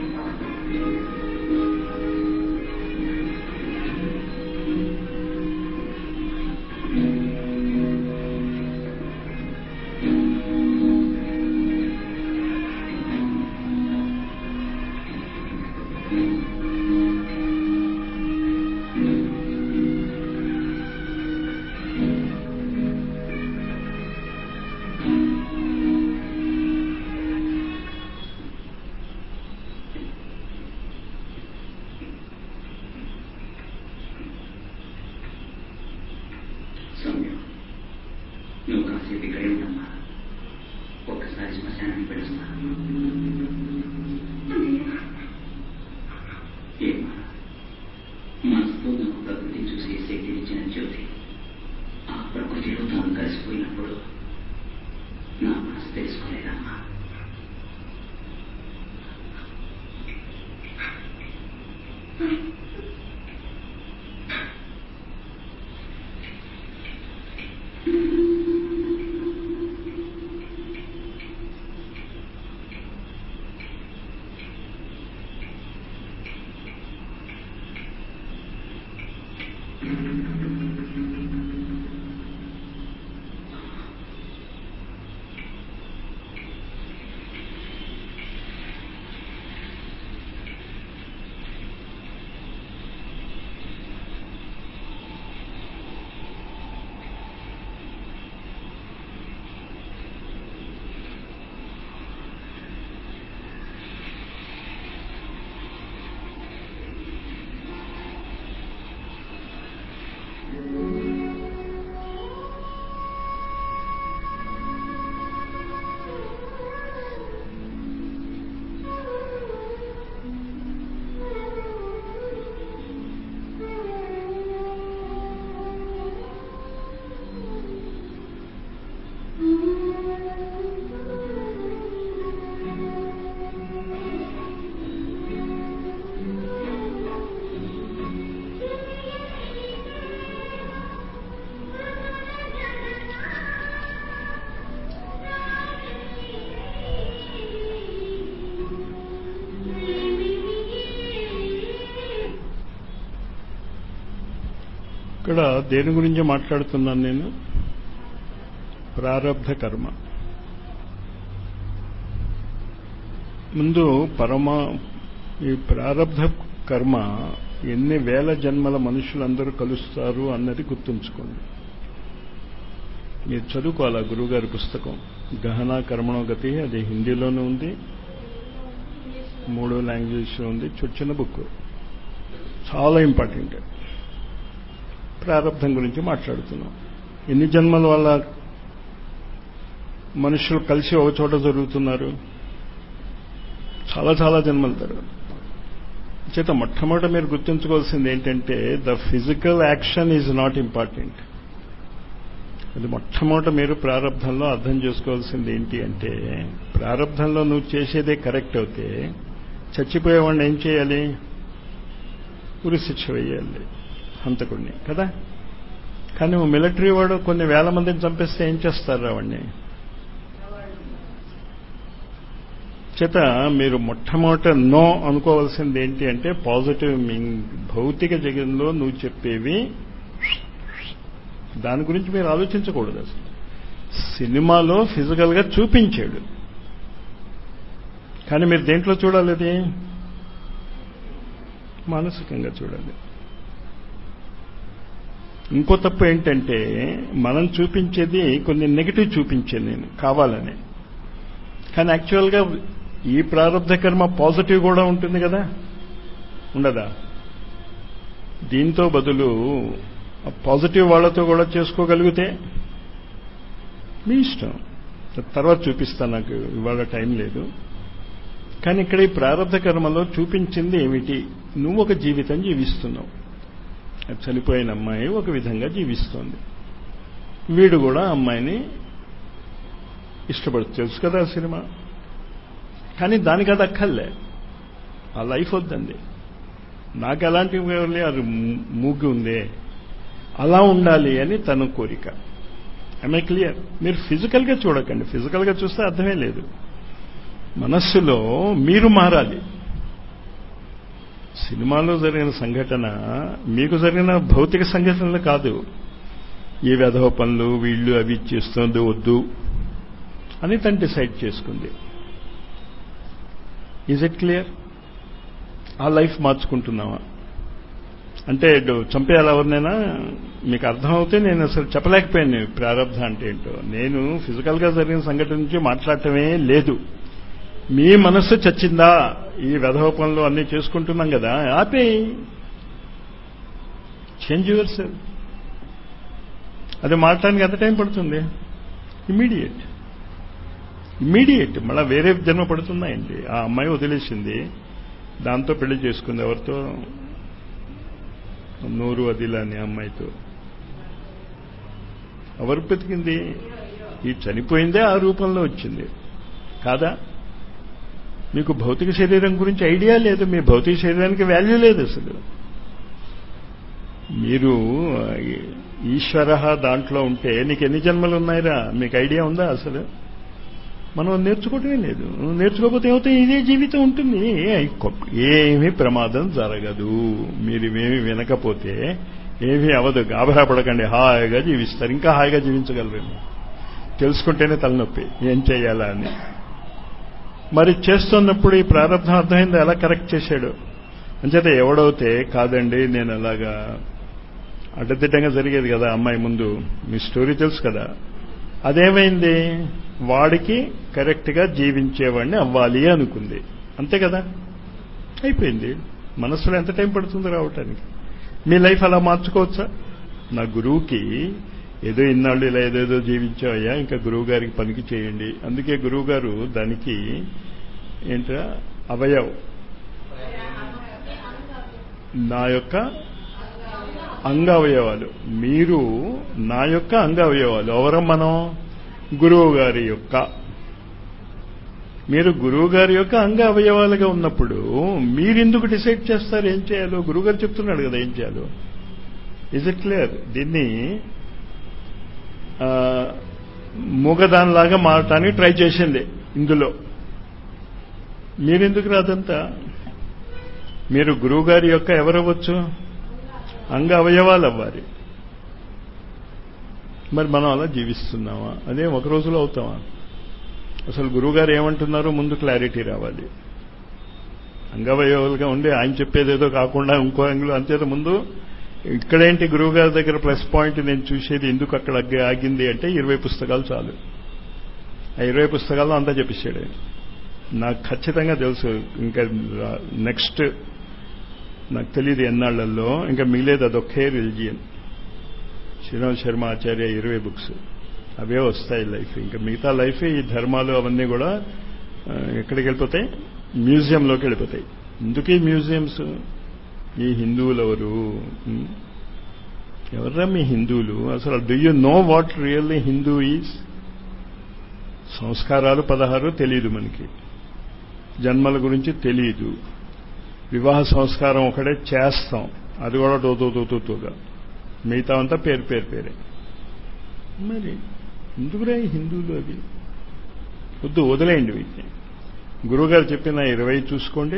ఇక్కడ దేని గురించి మాట్లాడుతున్నాను నేను ప్రారబ్ధ కర్మ ముందు పరమ ఈ ప్రారబ్ధ కర్మ ఎన్ని వేల జన్మల మనుషులందరూ కలుస్తారు అన్నది గుర్తుంచుకోండి మీరు చదువుకోవాలి ఆ గురువుగారి పుస్తకం గహనా కర్మణోగతి అది హిందీలోనూ ఉంది మూడో లాంగ్వేజ్లో ఉంది చిన్న బుక్ చాలా ఇంపార్టెంట్ ప్రారంధం గురించి మాట్లాడుతున్నాం ఎన్ని జన్మల వల్ల మనుషులు కలిసి ఒక చోట జరుగుతున్నారు చాలా చాలా జన్మల తర్వాత చేత మొట్టమొదట మీరు గుర్తుంచుకోవాల్సింది ఏంటంటే the physical action is not important అది మొట్టమొదట మీరు ప్రారంధంలో అర్థం చేసుకోవాల్సింది ఏంటి అంటే ప్రారంధంలో నువ్వు చేసేదే కరెక్ట్ అవుతే చచ్చిపోయేవాడిని ఏం చేయాలి ఉరి శిక్ష వేయాలి హంతకుడిని కదా కానీ మిలిటరీ వాడు కొన్ని వేల మందిని చంపేస్తే ఏం చేస్తారు వాడిని చేత మీరు మొట్టమొదట నో అనుకోవాల్సింది ఏంటి అంటే పాజిటివ్ భౌతిక జగంలో నువ్వు చెప్పేవి దాని గురించి మీరు ఆలోచించకూడదు అసలు సినిమాలో ఫిజికల్గా చూపించాడు కానీ మీరు దేంట్లో చూడాలి అది మానసికంగా చూడాలి ఇంకో తప్పు ఏంటంటే మనం చూపించేది కొన్ని నెగిటివ్ చూపించాను నేను కావాలని కానీ యాక్చువల్గా ఈ ప్రారంభ కర్మ పాజిటివ్ కూడా ఉంటుంది కదా ఉండదా దీంతో బదులు పాజిటివ్ వాళ్ళతో కూడా చేసుకోగలిగితే మీ ఇష్టం తర్వాత చూపిస్తాను నాకు ఇవాళ టైం లేదు కానీ ఇక్కడ ఈ ప్రారంభ కర్మలో చూపించింది ఏమిటి నువ్వు ఒక జీవితం జీవిస్తున్నావు చనిపోయిన అమ్మాయి ఒక విధంగా జీవిస్తోంది వీడు కూడా అమ్మాయిని ఇష్టపడుతు తెలుసు కదా సినిమా కానీ దానికి అది అక్కర్లే ఆ లైఫ్ వద్దండి నాకు ఎలాంటి అది మూగి ఉందే అలా ఉండాలి అని తన కోరిక ఐ క్లియర్ మీరు ఫిజికల్గా చూడకండి ఫిజికల్గా చూస్తే అర్థమే లేదు మనస్సులో మీరు మారాలి సినిమాలో జరిగిన సంఘటన మీకు జరిగిన భౌతిక సంఘటనలు కాదు ఈ వెధవ పనులు వీళ్ళు అవి చేస్తుంది వద్దు అని తను డిసైడ్ చేసుకుంది ఈజ్ ఇట్ క్లియర్ ఆ లైఫ్ మార్చుకుంటున్నావా అంటే చంపేయాలి ఎవరినైనా మీకు అర్థమవుతే నేను అసలు చెప్పలేకపోయాను ప్రారంభ అంటే ఏంటో నేను ఫిజికల్గా జరిగిన సంఘటన నుంచి మాట్లాడటమే లేదు మీ మనస్సు చచ్చిందా ఈ వెధవ పనులు అన్నీ చేసుకుంటున్నాం కదా ఆపే చేంజ్ యువర్ సెల్ అది మాట్లాడడానికి ఎంత టైం పడుతుంది ఇమీడియట్ ఇమీడియట్ మళ్ళీ వేరే జన్మ పడుతున్నాయండి ఆ అమ్మాయి వదిలేసింది దాంతో పెళ్లి చేసుకుంది ఎవరితో నూరు అదిలా అని అమ్మాయితో ఎవరు బతికింది ఈ చనిపోయిందే ఆ రూపంలో వచ్చింది కాదా మీకు భౌతిక శరీరం గురించి ఐడియా లేదు మీ భౌతిక శరీరానికి వాల్యూ లేదు అసలు మీరు ఈశ్వర దాంట్లో ఉంటే నీకు ఎన్ని జన్మలు ఉన్నాయిరా మీకు ఐడియా ఉందా అసలు మనం నేర్చుకోవటమే లేదు నేర్చుకోకపోతే ఏమవుతుంది ఇదే జీవితం ఉంటుంది ఏమీ ప్రమాదం జరగదు మీరు ఇవేమి వినకపోతే ఏమీ అవదు గాబరా పడకండి హాయిగా జీవిస్తారు ఇంకా హాయిగా జీవించగలరేమో తెలుసుకుంటేనే తలనొప్పి ఏం చేయాలా అని మరి చేస్తున్నప్పుడు ఈ ప్రారంభం అర్థమైంది ఎలా కరెక్ట్ చేశాడు అంచేత ఎవడవుతే కాదండి నేను అలాగా అడ్డదిడ్డంగా జరిగేది కదా అమ్మాయి ముందు మీ స్టోరీ తెలుసు కదా అదేమైంది వాడికి కరెక్ట్గా జీవించేవాడిని అవ్వాలి అనుకుంది అంతే కదా అయిపోయింది మనసులో ఎంత టైం పడుతుంది రావటానికి మీ లైఫ్ అలా మార్చుకోవచ్చా నా గురువుకి ఏదో ఇన్నాళ్ళు ఇలా ఏదేదో జీవించావయ్యా ఇంకా గురువు గారికి పనికి చేయండి అందుకే గురువు గారు దానికి ఏంటా అవయవ్ నా యొక్క అంగావయవాలు మీరు నా యొక్క అంగావయవాలు ఎవరం మనం గురువు గారి యొక్క మీరు గురువు గారి యొక్క అంగ అవయవాలుగా ఉన్నప్పుడు మీరెందుకు డిసైడ్ చేస్తారు ఏం చేయాలో గురువుగారు చెప్తున్నాడు కదా ఏం చేయాలో ఇజ్ ఇట్ క్లియర్ దీన్ని మూగదానిలాగా మారటానికి ట్రై చేసింది ఇందులో మీరెందుకు రాదంతా మీరు గురువుగారి యొక్క ఎవరవ్వచ్చు అంగ అవయవాలు అవ్వాలి మరి మనం అలా జీవిస్తున్నామా అదే ఒక రోజులో అవుతామా అసలు గురువుగారు ఏమంటున్నారో ముందు క్లారిటీ రావాలి అంగవయవాలుగా ఉండి ఆయన చెప్పేదేదో కాకుండా ఇంకో అంగులు అంతేత ముందు ఇక్కడేంటి గురువుగారి దగ్గర ప్లస్ పాయింట్ నేను చూసేది ఎందుకు అక్కడ ఆగింది అంటే ఇరవై పుస్తకాలు చాలు ఆ ఇరవై పుస్తకాల్లో అంతా చెప్పేశాడు నాకు ఖచ్చితంగా తెలుసు ఇంకా నెక్స్ట్ నాకు తెలియదు ఎన్నాళ్లలో ఇంకా మిగిలేదు అదొక్కే రిలిజియన్ శ్రీరామ్ శర్మ ఆచార్య ఇరవై బుక్స్ అవే వస్తాయి లైఫ్ ఇంకా మిగతా లైఫ్ ఈ ధర్మాలు అవన్నీ కూడా ఎక్కడికి వెళ్ళిపోతాయి మ్యూజియంలోకి వెళ్ళిపోతాయి ఎందుకు ఈ మ్యూజియంస్ ఈ హిందువులు ఎవరు ఎవర్రా మీ హిందువులు అసలు do you know what really Hindu is సంస్కారాలు పదహారు తెలియదు మనకి జన్మల గురించి తెలియదు వివాహ సంస్కారం ఒకటే చేస్తాం అది కూడా తోతోతోతోగా మిగతా అంతా పేరు పేరు పేరే మరి ఎందుకురా ఈ హిందువులు అది వద్దు వదిలేయండి వీటిని గురువుగారు చెప్పిన ఇరవై చూసుకోండి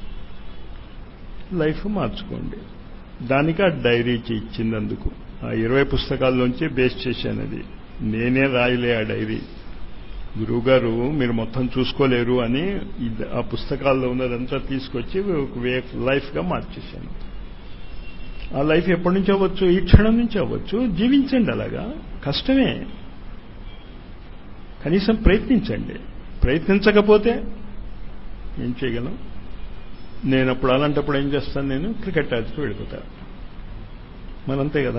లైఫ్ మార్చుకోండి దానికి ఆ డైరీ ఇచ్చిందందుకు ఆ ఇరవై పుస్తకాల్లోంచి బేస్ చేశాను అది నేనే రాయలే ఆ డైరీ గురువుగారు మీరు మొత్తం చూసుకోలేరు అని ఆ పుస్తకాల్లో ఉన్నదంతా తీసుకొచ్చి ఒక వే లైఫ్గా మార్చేశాను ఆ లైఫ్ ఎప్పటి నుంచి అవ్వచ్చు ఈ క్షణం నుంచి అవ్వచ్చు జీవించండి అలాగా కష్టమే కనీసం ప్రయత్నించండి ప్రయత్నించకపోతే ఏం చేయగలం నేను అప్పుడు అలాంటప్పుడు ఏం చేస్తాను నేను క్రికెట్ ఆడికి వెళ్ళిపోతా మనంతే కదా